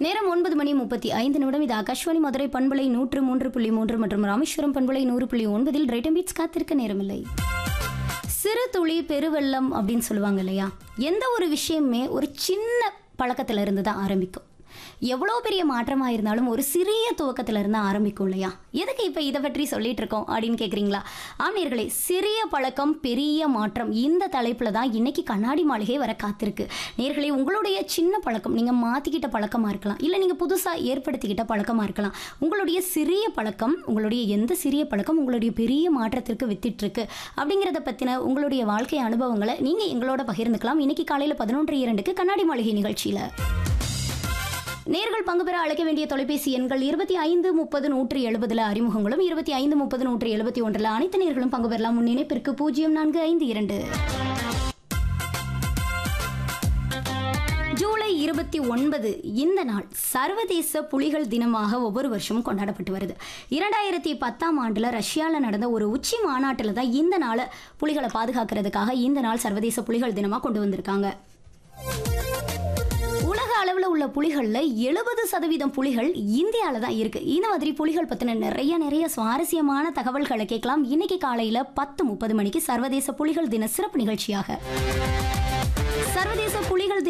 நேரம் ஒன்பது மணி முப்பத்தி ஐந்து நிமிடம் இது ஆகாஷ்வாணி மதுரை பண்பலை நூற்று மூன்று புள்ளி மூன்று மற்றும் ராமேஸ்வரம் பண்பலை நூறு புள்ளி ஒன்பதில் ரைட்டம் பீட்ஸ் காத்திருக்க நேரமில்லை சிறு துளி பெருவெள்ளம் அப்படின்னு சொல்லுவாங்க இல்லையா எந்த ஒரு விஷயமே ஒரு சின்ன பழக்கத்துல இருந்து தான் ஆரம்பிக்கும் எவ்வளோ பெரிய மாற்றமாக இருந்தாலும் ஒரு சிறிய துவக்கத்துல இருந்து ஆரம்பிக்கும் இல்லையா எதுக்கு இப்போ இதை பற்றி சொல்லிட்டு இருக்கோம் அப்படின்னு கேட்குறீங்களா ஆமீர்களே சிறிய பழக்கம் பெரிய மாற்றம் இந்த தலைப்பில் தான் இன்னைக்கு கண்ணாடி மாளிகை வர காத்திருக்கு நேர்களே உங்களுடைய சின்ன பழக்கம் நீங்கள் மாற்றிக்கிட்ட பழக்கமாக இருக்கலாம் இல்லை நீங்கள் புதுசாக ஏற்படுத்திக்கிட்ட பழக்கமாக இருக்கலாம் உங்களுடைய சிறிய பழக்கம் உங்களுடைய எந்த சிறிய பழக்கம் உங்களுடைய பெரிய மாற்றத்திற்கு வித்திட்டு இருக்கு அப்படிங்கிறத பற்றின உங்களுடைய வாழ்க்கை அனுபவங்களை நீங்கள் எங்களோட பகிர்ந்துக்கலாம் இன்னைக்கு காலையில் பதினொன்று இரண்டுக்கு கண்ணாடி மாளிகை நிகழ்ச்சியில் நேர்கள் பங்கு பெற அழைக்க வேண்டிய தொலைபேசி எண்கள் இருபத்தி ஐந்து முப்பது நூற்றி எழுபதுல அறிமுகங்களும் இருபத்தி ஐந்து முப்பது நூற்றி எழுபத்தி ஒன்றில் அனைத்து நேர்களும் பங்கு பெறலாம் முன் இணைப்பிற்கு பூஜ்ஜியம் நான்கு ஐந்து இரண்டு ஜூலை இருபத்தி ஒன்பது இந்த நாள் சர்வதேச புலிகள் தினமாக ஒவ்வொரு வருஷமும் கொண்டாடப்பட்டு வருது இரண்டாயிரத்தி பத்தாம் ஆண்டுல ரஷ்யாவில் நடந்த ஒரு உச்சி மாநாட்டில் தான் இந்த நாளை புலிகளை பாதுகாக்கிறதுக்காக இந்த நாள் சர்வதேச புலிகள் தினமாக கொண்டு வந்திருக்காங்க உலக அளவில் உள்ள புலிகளில் எழுபது சதவீதம் புலிகள் இந்தியாவில் தான் இருக்கு இந்த மாதிரி புலிகள் பற்றின நிறைய நிறைய சுவாரஸ்யமான தகவல்களை கேட்கலாம் இன்னைக்கு காலையில் பத்து முப்பது மணிக்கு சர்வதேச புலிகள் தின சிறப்பு நிகழ்ச்சியாக சர்வதேச புலிகள் தின